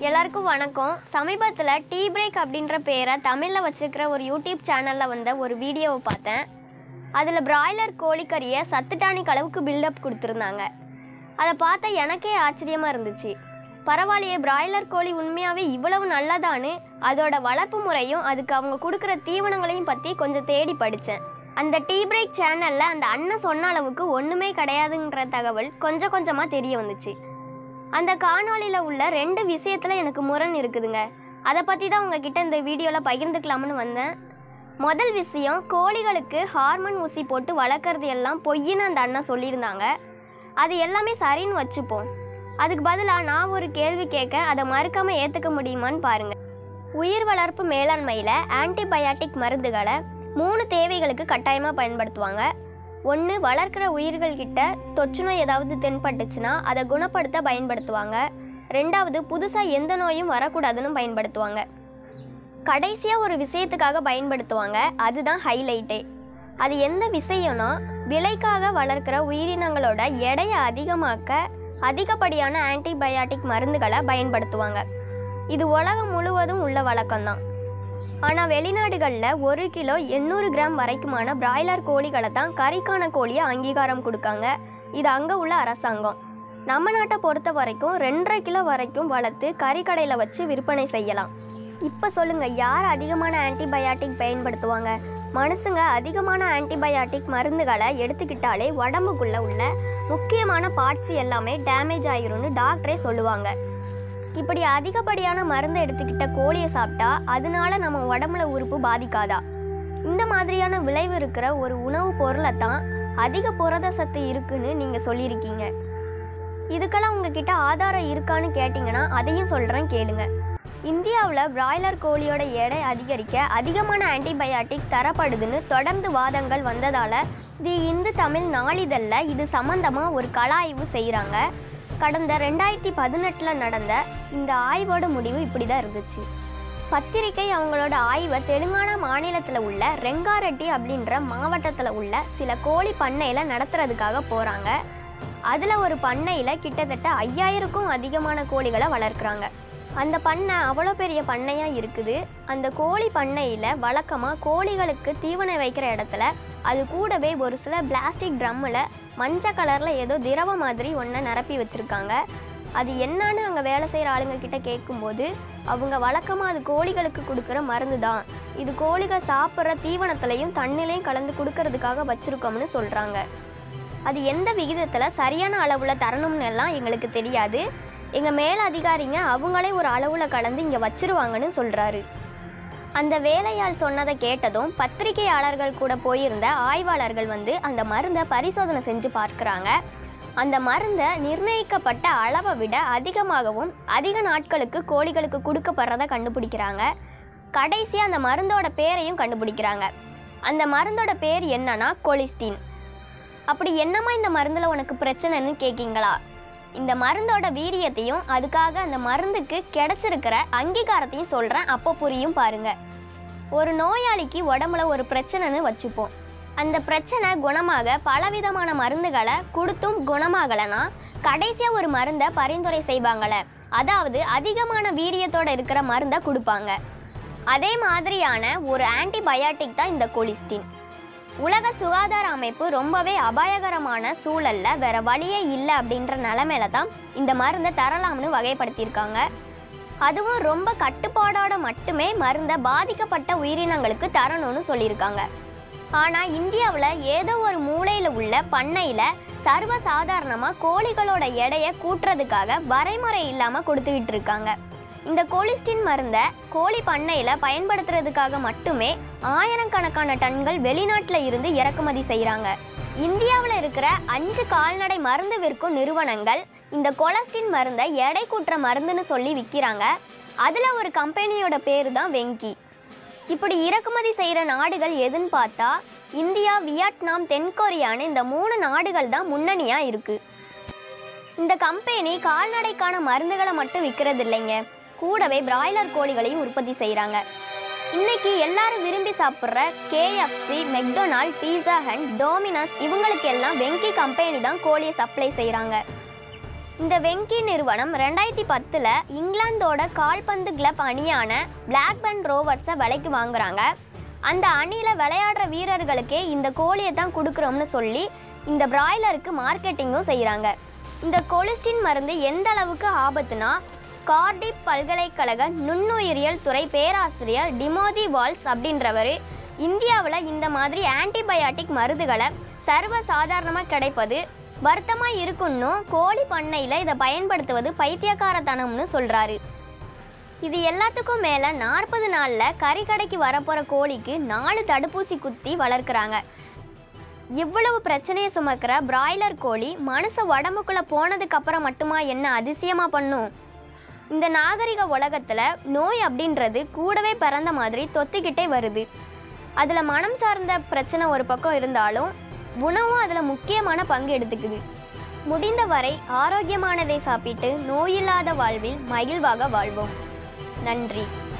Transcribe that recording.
எல்லாருக்கும் வணக்கம் சமீபத்தில் டீ பிரேக் அப்படின்ற பேரை தமிழில் வச்சிருக்கிற ஒரு யூடியூப் சேனலில் வந்த ஒரு வீடியோவை பார்த்தேன் அதில் பிராய்லர் கோழிக்கறியை சத்துட்டானிக் அளவுக்கு பில்டப் கொடுத்துருந்தாங்க அதை பார்த்தா எனக்கே ஆச்சரியமாக இருந்துச்சு பரவாயில்லையே பிராய்லர் கோழி உண்மையாகவே இவ்வளவு நல்லதான்னு அதோட வளர்ப்பு முறையும் அதுக்கு அவங்க கொடுக்குற தீவனங்களையும் பற்றி கொஞ்சம் தேடி படித்தேன் அந்த டீ பிரேக் சேனலில் அந்த அண்ணன் சொன்ன அளவுக்கு ஒன்றுமே கிடையாதுங்கிற தகவல் கொஞ்சம் கொஞ்சமாக தெரிய வந்துச்சு அந்த காணொளியில் உள்ள ரெண்டு விஷயத்தில் எனக்கு முரண் இருக்குதுங்க அதை பற்றி தான் உங்ககிட்ட இந்த வீடியோவில் பகிர்ந்துக்கலாம்னு வந்தேன் முதல் விஷயம் கோழிகளுக்கு ஹார்மோன் ஊசி போட்டு வளர்க்குறது எல்லாம் பொய்ன்னு அந்த அண்ணன் சொல்லியிருந்தாங்க அது எல்லாமே சரின்னு வச்சுப்போம் அதுக்கு பதிலாக நான் ஒரு கேள்வி கேட்க அதை மறுக்காமல் ஏற்றுக்க முடியுமான்னு பாருங்கள் உயிர் வளர்ப்பு மேலாண்மையில் ஆன்டிபயாட்டிக் மருந்துகளை மூணு தேவைகளுக்கு கட்டாயமாக பயன்படுத்துவாங்க ஒன்று வளர்க்குற உயிர்கள் கிட்ட தொற்று நோய் ஏதாவது தென்பட்டுச்சுன்னா அதை குணப்படுத்த பயன்படுத்துவாங்க ரெண்டாவது புதுசாக எந்த நோயும் வரக்கூடாதுன்னு பயன்படுத்துவாங்க கடைசியாக ஒரு விஷயத்துக்காக பயன்படுத்துவாங்க அதுதான் ஹைலைட்டே அது எந்த விஷயம்னா விலைக்காக வளர்க்குற உயிரினங்களோட எடையை அதிகமாக்க அதிகப்படியான ஆன்டிபயாட்டிக் மருந்துகளை பயன்படுத்துவாங்க இது உலகம் முழுவதும் உள்ள வழக்கம்தான் ஆனால் வெளிநாடுகளில் ஒரு கிலோ எண்ணூறு கிராம் வரைக்குமான பிராய்லர் கோழிகளை தான் கறிக்கான கோழியை அங்கீகாரம் கொடுக்காங்க இது அங்கே உள்ள அரசாங்கம் நம்ம நாட்டை பொறுத்த வரைக்கும் ரெண்டரை கிலோ வரைக்கும் வளர்த்து கறிக்கடையில் வச்சு விற்பனை செய்யலாம் இப்போ சொல்லுங்க யார் அதிகமான ஆன்டிபயாட்டிக் பயன்படுத்துவாங்க மனுஷங்க அதிகமான ஆன்டிபயாட்டிக் மருந்துகளை எடுத்துக்கிட்டாலே உடம்புக்குள்ள உள்ள முக்கியமான பார்ட்ஸ் எல்லாமே டேமேஜ் ஆயிரும்னு டாக்டரே சொல்லுவாங்க இப்படி அதிகப்படியான மருந்து எடுத்துக்கிட்ட கோழியை சாப்பிட்டா அதனால நம்ம உடம்புல உறுப்பு பாதிக்காதா இந்த மாதிரியான விளைவு இருக்கிற ஒரு உணவு பொருளை தான் அதிக புரத சத்து இருக்குன்னு நீங்கள் சொல்லியிருக்கீங்க இதுக்கெல்லாம் உங்ககிட்ட ஆதாரம் இருக்கான்னு கேட்டிங்கன்னா அதையும் சொல்கிறேன் கேளுங்க இந்தியாவில் பிராய்லர் கோழியோட எடை அதிகரிக்க அதிகமான ஆன்டிபயாட்டிக் தரப்படுதுன்னு தொடர்ந்து வாதங்கள் வந்ததால் தி இந்து தமிழ் நாளிதழில் இது சம்மந்தமாக ஒரு கள ஆய்வு செய்கிறாங்க கடந்த ரெண்டாயிரத்தி பதினெட்டில் நடந்த இந்த ஆய்வோட முடிவு இப்படி தான் இருந்துச்சு பத்திரிகை அவங்களோட ஆய்வை தெலுங்கானா மாநிலத்தில் உள்ள ரெங்காரெட்டி அப்படின்ற மாவட்டத்தில் உள்ள சில கோழி பண்ணையில் நடத்துறதுக்காக போகிறாங்க அதில் ஒரு பண்ணையில் கிட்டத்தட்ட ஐயாயிரக்கும் அதிகமான கோழிகளை வளர்க்குறாங்க அந்த பண்ணை அவ்வளோ பெரிய பண்ணையாக இருக்குது அந்த கோழி பண்ணையில் வழக்கமாக கோழிகளுக்கு தீவனம் வைக்கிற இடத்துல அது கூடவே ஒரு சில பிளாஸ்டிக் ட்ரம்மில் மஞ்சள் கலரில் ஏதோ திரவ மாதிரி ஒன்றை நிரப்பி வச்சுருக்காங்க அது என்னன்னு அங்கே வேலை செய்கிற ஆளுங்க கிட்ட கேட்கும்போது அவங்க வழக்கமாக அது கோழிகளுக்கு கொடுக்குற மருந்து தான் இது கோழிகள் சாப்பிட்ற தீவனத்துலையும் தண்ணிலையும் கலந்து கொடுக்கறதுக்காக வச்சுருக்கோம்னு சொல்கிறாங்க அது எந்த விகிதத்தில் சரியான அளவில் தரணும்னு எல்லாம் எங்களுக்கு தெரியாது எங்கள் மேல் அதிகாரிங்க அவங்களே ஒரு அளவில் கலந்து இங்கே வச்சிருவாங்கன்னு சொல்கிறாரு அந்த வேலையாள் சொன்னதை கேட்டதும் பத்திரிகையாளர்கள் கூட போயிருந்த ஆய்வாளர்கள் வந்து அந்த மருந்தை பரிசோதனை செஞ்சு பார்க்குறாங்க அந்த மருந்தை நிர்ணயிக்கப்பட்ட அளவை விட அதிகமாகவும் அதிக நாட்களுக்கு கோழிகளுக்கு கொடுக்கப்படுறத கண்டுபிடிக்கிறாங்க கடைசியாக அந்த மருந்தோட பேரையும் கண்டுபிடிக்கிறாங்க அந்த மருந்தோட பேர் என்னன்னா கொலிஸ்டின் அப்படி என்னம்மா இந்த மருந்தில் உனக்கு பிரச்சனைன்னு கேட்கீங்களா இந்த மருந்தோட வீரியத்தையும் அதுக்காக அந்த மருந்துக்கு கிடைச்சிருக்கிற அங்கீகாரத்தையும் சொல்கிறேன் அப்போ புரியும் பாருங்க ஒரு நோயாளிக்கு உடம்புல ஒரு பிரச்சனைன்னு வச்சுப்போம் அந்த பிரச்சனை குணமாக பலவிதமான மருந்துகளை கொடுத்தும் குணமாகலைன்னா கடைசியாக ஒரு மருந்தை பரிந்துரை செய்வாங்களே அதாவது அதிகமான வீரியத்தோட இருக்கிற மருந்தை கொடுப்பாங்க அதே மாதிரியான ஒரு ஆன்டிபயாட்டிக் தான் இந்த கொலிஸ்டின் உலக சுகாதார அமைப்பு ரொம்பவே அபாயகரமான சூழல்ல வேற வழியே இல்லை அப்படின்ற நிலமையில தான் இந்த மருந்தை தரலாம்னு வகைப்படுத்தியிருக்காங்க அதுவும் ரொம்ப கட்டுப்பாடோட மட்டுமே மருந்தை பாதிக்கப்பட்ட உயிரினங்களுக்கு தரணும்னு சொல்லியிருக்காங்க ஆனால் இந்தியாவில் ஏதோ ஒரு மூலையில் உள்ள பண்ணையில் சர்வசாதாரணமாக கோழிகளோட எடையை கூட்டுறதுக்காக வரைமுறை இல்லாமல் கொடுத்துக்கிட்டு இருக்காங்க இந்த கோலிஸ்டின் மருந்தை கோழி பண்ணையில் பயன்படுத்துறதுக்காக மட்டுமே ஆயிரக்கணக்கான டன்கள் வெளிநாட்டில் இருந்து இறக்குமதி செய்கிறாங்க இந்தியாவில் இருக்கிற அஞ்சு கால்நடை மருந்து விற்கும் நிறுவனங்கள் இந்த கொலஸ்டின் மருந்தை எடை கூட்டுற மருந்துன்னு சொல்லி விற்கிறாங்க அதில் ஒரு கம்பெனியோட பேர் தான் வெங்கி இப்படி இறக்குமதி செய்கிற நாடுகள் எதுன்னு பார்த்தா இந்தியா வியட்நாம் தென்கொரியான்னு இந்த மூணு நாடுகள் தான் முன்னணியாக இருக்குது இந்த கம்பெனி கால்நடைக்கான மருந்துகளை மட்டும் விற்கிறது இல்லைங்க கூடவே பிராய்லர் கோழிகளையும் உற்பத்தி செய்கிறாங்க இன்னைக்கு எல்லாரும் விரும்பி சாப்பிட்ற KFC McDonald Pizza Hut Domino's இவங்களுக்கு எல்லாம் வெங்கி கம்பெனி தான் கோழியை சப்ளை செய்கிறாங்க இந்த வெங்கி நிறுவனம் ரெண்டாயிரத்தி பத்தில் இங்கிலாந்தோட கால்பந்து கிளப் அணியான பிளாக்பர்ன் ரோவர்ஸை விலைக்கு வாங்குறாங்க அந்த அணியில் விளையாடுற வீரர்களுக்கே இந்த கோழியை தான் கொடுக்குறோம்னு சொல்லி இந்த பிராய்லருக்கு மார்க்கெட்டிங்கும் செய்கிறாங்க இந்த கொலிஸ்டின் மருந்து எந்த அளவுக்கு ஆபத்துனா கார்டிப் பல்கலைக்கழக நுண்ணுயிரியல் துறை பேராசிரியர் டிமோதி வால்ஸ் அப்படின்றவர் இந்தியாவில் இந்த மாதிரி ஆன்டிபயாட்டிக் மருந்துகளை சர்வ சாதாரணமாக கிடைப்பது வருத்தமாக இருக்குன்னு கோழி பண்ணையில் இதை பயன்படுத்துவது பைத்தியக்காரத்தனம்னு சொல்கிறாரு இது எல்லாத்துக்கும் மேலே நாற்பது நாளில் கறிக்கடைக்கு வரப்போகிற கோழிக்கு நாலு தடுப்பூசி குத்தி வளர்க்குறாங்க இவ்வளவு பிரச்சனையை சுமக்கிற பிராய்லர் கோழி மனுஷ உடம்புக்குள்ளே போனதுக்கு அப்புறம் மட்டுமா என்ன அதிசயமாக பண்ணும் இந்த நாகரிக உலகத்தில் நோய் அப்படின்றது கூடவே பிறந்த மாதிரி தொத்திக்கிட்டே வருது அதில் மனம் சார்ந்த பிரச்சனை ஒரு பக்கம் இருந்தாலும் உணவும் அதில் முக்கியமான பங்கு எடுத்துக்குது முடிந்தவரை ஆரோக்கியமானதை சாப்பிட்டு நோயில்லாத வாழ்வில் மகிழ்வாக வாழ்வோம் நன்றி